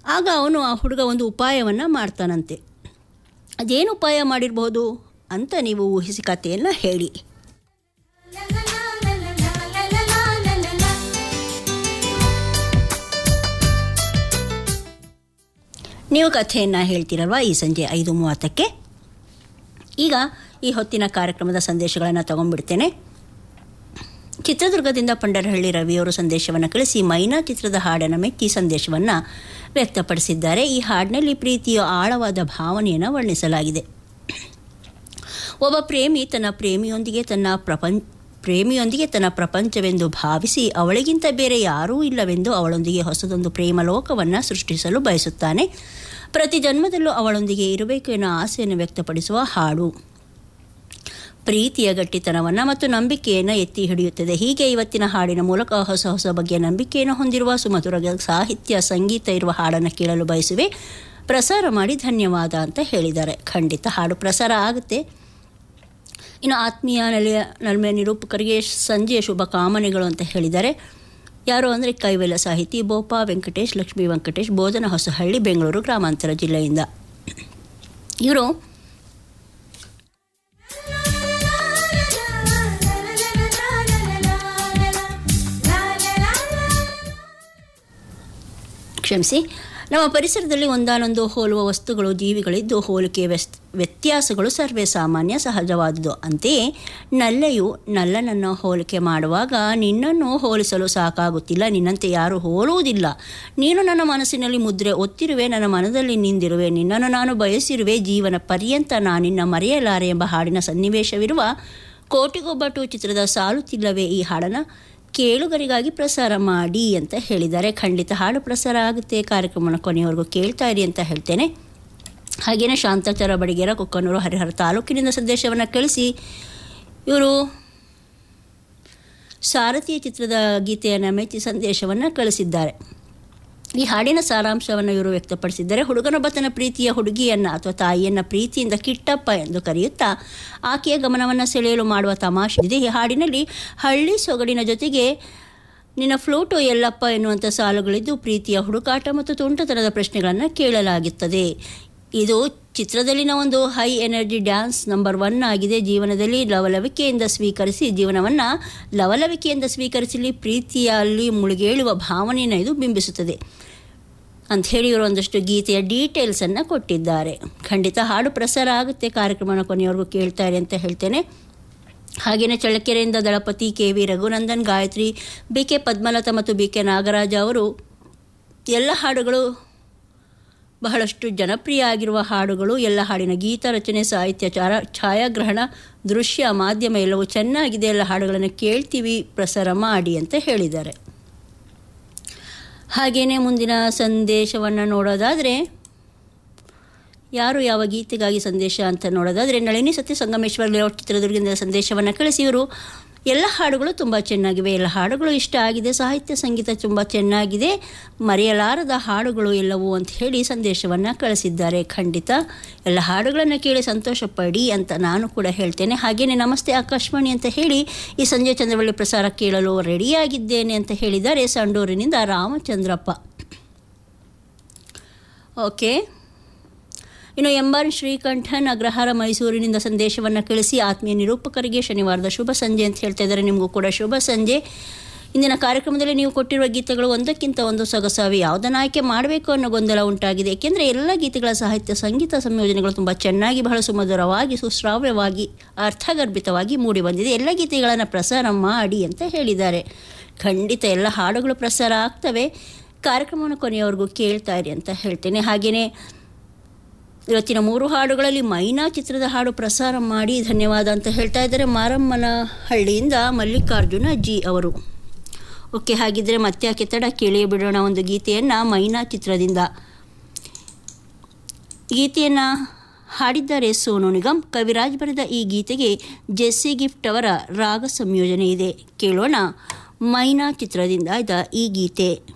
ಆಗ ಅವನು ಆ ಹುಡುಗ ಒಂದು ಉಪಾಯವನ್ನು ಮಾಡ್ತಾನಂತೆ ಅದೇನು ಉಪಾಯ ಮಾಡಿರ್ಬೋದು ಅಂತ ನೀವು ಊಹಿಸಿ ಕಥೆಯನ್ನು ಹೇಳಿ ನೀವು ಕಥೆಯನ್ನು ಹೇಳ್ತೀರಲ್ವಾ ಈ ಸಂಜೆ ಐದು ಮೂವತ್ತಕ್ಕೆ ಈಗ ಈ ಹೊತ್ತಿನ ಕಾರ್ಯಕ್ರಮದ ಸಂದೇಶಗಳನ್ನು ತಗೊಂಡ್ಬಿಡ್ತೇನೆ ಚಿತ್ರದುರ್ಗದಿಂದ ಪಂಡರಹಳ್ಳಿ ರವಿಯವರು ಸಂದೇಶವನ್ನು ಕಳಿಸಿ ಮೈನಾ ಚಿತ್ರದ ಹಾಡನ್ನು ಮೆಚ್ಚಿ ಸಂದೇಶವನ್ನು ವ್ಯಕ್ತಪಡಿಸಿದ್ದಾರೆ ಈ ಹಾಡಿನಲ್ಲಿ ಪ್ರೀತಿಯ ಆಳವಾದ ಭಾವನೆಯನ್ನು ವರ್ಣಿಸಲಾಗಿದೆ ಒಬ್ಬ ಪ್ರೇಮಿ ತನ್ನ ಪ್ರೇಮಿಯೊಂದಿಗೆ ತನ್ನ ಪ್ರಪಂಚ ಪ್ರೇಮಿಯೊಂದಿಗೆ ತನ್ನ ಪ್ರಪಂಚವೆಂದು ಭಾವಿಸಿ ಅವಳಿಗಿಂತ ಬೇರೆ ಯಾರೂ ಇಲ್ಲವೆಂದು ಅವಳೊಂದಿಗೆ ಹೊಸದೊಂದು ಪ್ರೇಮ ಲೋಕವನ್ನು ಸೃಷ್ಟಿಸಲು ಬಯಸುತ್ತಾನೆ ಪ್ರತಿ ಜನ್ಮದಲ್ಲೂ ಅವಳೊಂದಿಗೆ ಇರಬೇಕು ಎನ್ನುವ ಆಸೆಯನ್ನು ವ್ಯಕ್ತಪಡಿಸುವ ಹಾಡು ಪ್ರೀತಿಯ ಗಟ್ಟಿತನವನ್ನು ಮತ್ತು ನಂಬಿಕೆಯನ್ನು ಎತ್ತಿ ಹಿಡಿಯುತ್ತದೆ ಹೀಗೆ ಇವತ್ತಿನ ಹಾಡಿನ ಮೂಲಕ ಹೊಸ ಹೊಸ ಬಗೆಯ ನಂಬಿಕೆಯನ್ನು ಹೊಂದಿರುವ ಸುಮಧುರ ಸಾಹಿತ್ಯ ಸಂಗೀತ ಇರುವ ಹಾಡನ್ನು ಕೇಳಲು ಬಯಸುವೆ ಪ್ರಸಾರ ಮಾಡಿ ಧನ್ಯವಾದ ಅಂತ ಹೇಳಿದ್ದಾರೆ ಖಂಡಿತ ಹಾಡು ಪ್ರಸಾರ ಆಗುತ್ತೆ ಇನ್ನು ಆತ್ಮೀಯ ನೆಲೆಯ ನಲ್ಮೆಯ ನಿರೂಪಕರಿಗೆ ಸಂಜೆಯ ಶುಭ ಕಾಮನೆಗಳು ಅಂತ ಹೇಳಿದ್ದಾರೆ ಯಾರು ಅಂದರೆ ಕೈವೆಲ ಸಾಹಿತಿ ಬೋಪಾ ವೆಂಕಟೇಶ್ ಲಕ್ಷ್ಮೀ ವೆಂಕಟೇಶ್ ಬೋಧನ ಹೊಸಹಳ್ಳಿ ಬೆಂಗಳೂರು ಗ್ರಾಮಾಂತರ ಜಿಲ್ಲೆಯಿಂದ ಇವರು ಕ್ಷಮಿಸಿ ನಮ್ಮ ಪರಿಸರದಲ್ಲಿ ಒಂದಾನೊಂದು ಹೋಲುವ ವಸ್ತುಗಳು ಜೀವಿಗಳಿದ್ದು ಹೋಲಿಕೆಯ ವ್ಯಸ್ ವ್ಯತ್ಯಾಸಗಳು ಸರ್ವೇ ಸಾಮಾನ್ಯ ಸಹಜವಾದುದು ಅಂತೆಯೇ ನಲ್ಲೆಯು ನಲ್ಲನನ್ನು ಹೋಲಿಕೆ ಮಾಡುವಾಗ ನಿನ್ನನ್ನು ಹೋಲಿಸಲು ಸಾಕಾಗುತ್ತಿಲ್ಲ ನಿನ್ನಂತೆ ಯಾರೂ ಹೋಲುವುದಿಲ್ಲ ನೀನು ನನ್ನ ಮನಸ್ಸಿನಲ್ಲಿ ಮುದ್ರೆ ಒತ್ತಿರುವೆ ನನ್ನ ಮನದಲ್ಲಿ ನಿಂದಿರುವೆ ನಿನ್ನನ್ನು ನಾನು ಬಯಸಿರುವೆ ಜೀವನ ಪರ್ಯಂತ ನಾನಿನ್ನ ಮರೆಯಲಾರೆ ಎಂಬ ಹಾಡಿನ ಸನ್ನಿವೇಶವಿರುವ ಕೋಟಿಗೊಬ್ಬಟ್ಟು ಚಿತ್ರದ ಸಾಲುತ್ತಿಲ್ಲವೇ ಈ ಹಾಡನ್ನು ಕೇಳುಗರಿಗಾಗಿ ಪ್ರಸಾರ ಮಾಡಿ ಅಂತ ಹೇಳಿದ್ದಾರೆ ಖಂಡಿತ ಹಾಡು ಪ್ರಸಾರ ಆಗುತ್ತೆ ಕಾರ್ಯಕ್ರಮನ ಕೊನೆಯವರೆಗೂ ಕೇಳ್ತಾ ಇರಿ ಅಂತ ಹೇಳ್ತೇನೆ ಹಾಗೆಯೇ ಶಾಂತಾಚಾರ ಬಡಿಗೇರ ಕೊಕ್ಕನೂರು ಹರಿಹರ ತಾಲೂಕಿನಿಂದ ಸಂದೇಶವನ್ನು ಕಳಿಸಿ ಇವರು ಸಾರಥಿಯ ಚಿತ್ರದ ಗೀತೆಯನ್ನು ಮೆಚ್ಚಿ ಸಂದೇಶವನ್ನು ಕಳಿಸಿದ್ದಾರೆ ಈ ಹಾಡಿನ ಸಾರಾಂಶವನ್ನು ಇವರು ವ್ಯಕ್ತಪಡಿಸಿದ್ದಾರೆ ಹುಡುಗನೊಬ್ಬ ತನ್ನ ಪ್ರೀತಿಯ ಹುಡುಗಿಯನ್ನು ಅಥವಾ ತಾಯಿಯನ್ನು ಪ್ರೀತಿಯಿಂದ ಕಿಟ್ಟಪ್ಪ ಎಂದು ಕರೆಯುತ್ತಾ ಆಕೆಯ ಗಮನವನ್ನು ಸೆಳೆಯಲು ಮಾಡುವ ತಮಾಷೆ ಇದೆ ಈ ಹಾಡಿನಲ್ಲಿ ಹಳ್ಳಿ ಸೊಗಡಿನ ಜೊತೆಗೆ ನಿನ್ನ ಫ್ಲೂಟು ಎಲ್ಲಪ್ಪ ಎನ್ನುವಂಥ ಸಾಲುಗಳಿದ್ದು ಪ್ರೀತಿಯ ಹುಡುಕಾಟ ಮತ್ತು ತುಂಟತನದ ಪ್ರಶ್ನೆಗಳನ್ನು ಕೇಳಲಾಗುತ್ತದೆ ಇದು ಚಿತ್ರದಲ್ಲಿನ ಒಂದು high energy dance number one ಆಗಿದೆ ಜೀವನದಲ್ಲಿ ಲವಲವಿಕೆಯಿಂದ ಸ್ವೀಕರಿಸಿ ಜೀವನವನ್ನು ಲವಲವಿಕೆಯಿಂದ ಸ್ವೀಕರಿಸಲಿ ಪ್ರೀತಿಯಲ್ಲಿ ಮುಳುಗೇಳುವ ಭಾವನೆಯನ್ನು ಇದು ಬಿಂಬಿಸುತ್ತದೆ ಅಂಥೇಳಿ ಇವರು ಒಂದಷ್ಟು ಗೀತೆಯ ಡೀಟೇಲ್ಸನ್ನು ಕೊಟ್ಟಿದ್ದಾರೆ ಖಂಡಿತ ಹಾಡು ಪ್ರಸಾರ ಆಗುತ್ತೆ ಕಾರ್ಯಕ್ರಮನ ಕೊನೆಯವರೆಗೂ ಕೇಳ್ತಾ ಇರಿ ಅಂತ ಹೇಳ್ತೇನೆ ಹಾಗೆಯೇ ಚಳ್ಳಕೆರೆಯಿಂದ Dalapathi K V Raghunandan Gayatri B K Padmalatha ಮತ್ತು ಬಿ ಕೆ ನಾಗರಾಜ ಅವರು ಎಲ್ಲ ಹಾಡುಗಳು ಬಹಳಷ್ಟು ಜನಪ್ರಿಯ ಆಗಿರುವ ಹಾಡುಗಳು ಎಲ್ಲ ಹಾಡಿನ ಗೀತ ರಚನೆ ಸಾಹಿತ್ಯ ಚಾರ ಛಾಯಾಗ್ರಹಣ ದೃಶ್ಯ ಮಾಧ್ಯಮ ಎಲ್ಲವೂ ಚೆನ್ನಾಗಿದೆ ಎಲ್ಲ ಹಾಡುಗಳನ್ನು ಕೇಳ್ತೀವಿ ಪ್ರಸಾರ ಮಾಡಿ ಅಂತ ಹೇಳಿದ್ದಾರೆ ಹಾಗೆಯೇ ಮುಂದಿನ ಸಂದೇಶವನ್ನು ನೋಡೋದಾದರೆ ಯಾರು ಯಾವ ಗೀತೆಗಾಗಿ ಸಂದೇಶ ಅಂತ ನೋಡೋದಾದರೆ ನಳಿನಿ ಸತ್ಯ ಸಂಗಮೇಶ್ವರ ಲೇಔಟ್ ಚಿತ್ರದುರ್ಗದಿಂದ ಸಂದೇಶವನ್ನು ಕಳಿಸಿ ಇವರು ಎಲ್ಲ ಹಾಡುಗಳು ತುಂಬ ಚೆನ್ನಾಗಿವೆ ಎಲ್ಲ ಹಾಡುಗಳು ಇಷ್ಟ ಆಗಿದೆ ಸಾಹಿತ್ಯ ಸಂಗೀತ ತುಂಬ ಚೆನ್ನಾಗಿದೆ ಮರೆಯಲಾರದ ಹಾಡುಗಳು ಎಲ್ಲವೂ ಅಂತ ಹೇಳಿ ಸಂದೇಶವನ್ನು ಕಳಿಸಿದ್ದಾರೆ ಖಂಡಿತ ಎಲ್ಲ ಹಾಡುಗಳನ್ನು ಕೇಳಿ ಸಂತೋಷ ಪಡಿ ಅಂತ ನಾನು ಕೂಡ ಹೇಳ್ತೇನೆ ಹಾಗೆಯೇ ನಮಸ್ತೆ ಆಕಾಶವಾಣಿ ಅಂತ ಹೇಳಿ ಈ ಸಂಜೆ ಚಂದ್ರವಳ್ಳಿ ಪ್ರಸಾರ ಕೇಳಲು ರೆಡಿಯಾಗಿದ್ದೇನೆ ಅಂತ ಹೇಳಿದ್ದಾರೆ ಸಂಡೂರಿನಿಂದ ರಾಮಚಂದ್ರಪ್ಪ ಓಕೆ ಇನ್ನು ಎಂಬಾರ್ ಶ್ರೀಕಂಠನ್ ಅಗ್ರಹಾರ ಮೈಸೂರಿನಿಂದ ಸಂದೇಶವನ್ನು ಕಳಿಸಿ ಆತ್ಮೀಯ ನಿರೂಪಕರಿಗೆ ಶನಿವಾರದ ಶುಭ ಸಂಜೆ ಅಂತ ಹೇಳ್ತಾ ಇದ್ದಾರೆ ನಿಮಗೂ ಕೂಡ ಶುಭ ಸಂಜೆ ಇಂದಿನ ಕಾರ್ಯಕ್ರಮದಲ್ಲಿ ನೀವು ಕೊಟ್ಟಿರುವ ಗೀತೆಗಳು ಒಂದಕ್ಕಿಂತ ಒಂದು ಸೊಗಸಾವಿ ಯಾವುದನ್ನು ಆಯ್ಕೆ ಮಾಡಬೇಕು ಅನ್ನೋ ಗೊಂದಲ ಉಂಟಾಗಿದೆ ಏಕೆಂದರೆ ಎಲ್ಲ ಗೀತೆಗಳ ಸಾಹಿತ್ಯ ಸಂಗೀತ ಸಂಯೋಜನೆಗಳು ತುಂಬ ಚೆನ್ನಾಗಿ ಬಹಳ ಸುಮಧುರವಾಗಿ ಸುಶ್ರಾವ್ಯವಾಗಿ ಅರ್ಥಗರ್ಭಿತವಾಗಿ ಮೂಡಿ ಬಂದಿದೆ ಎಲ್ಲ ಗೀತೆಗಳನ್ನು ಪ್ರಸಾರ ಮಾಡಿ ಅಂತ ಹೇಳಿದ್ದಾರೆ ಖಂಡಿತ ಎಲ್ಲ ಹಾಡುಗಳು ಪ್ರಸಾರ ಆಗ್ತವೆ ಕಾರ್ಯಕ್ರಮವನ್ನು ಕೊನೆಯವರೆಗೂ ಕೇಳ್ತಾ ಇರಿ ಅಂತ ಹೇಳ್ತೇನೆ ಹಾಗೆಯೇ ಇವತ್ತಿನ ಮೂರು ಹಾಡುಗಳಲ್ಲಿ ಮೈನಾ ಚಿತ್ರದ ಹಾಡು ಪ್ರಸಾರ ಮಾಡಿ ಧನ್ಯವಾದ ಅಂತ ಹೇಳ್ತಾ ಇದ್ದಾರೆ ಮಾರಮ್ಮನ ಹಳ್ಳಿಯಿಂದ ಮಲ್ಲಿಕಾರ್ಜುನ ಜಿ ಅವರು ಓಕೆ ಹಾಗಿದ್ರೆ ಮತ್ತೆ ಯಾಕೆ ತಡ ಕೇಳಿ ಬಿಡೋಣ ಒಂದು ಗೀತೆಯನ್ನು ಮೈನಾ ಚಿತ್ರದಿಂದ ಗೀತೆಯನ್ನು ಹಾಡಿದ್ದಾರೆ ಸೋನು ನಿಗಮ್ ಕವಿರಾಜ್ ಬರೆದ ಈ ಗೀತೆಗೆ ಜೆಸ್ಸಿ ಗಿಫ್ಟ್ ಅವರ ರಾಗ ಸಂಯೋಜನೆ ಇದೆ ಕೇಳೋಣ ಮೈನಾ ಚಿತ್ರದಿಂದ ಇದ್ದ ಈ ಗೀತೆ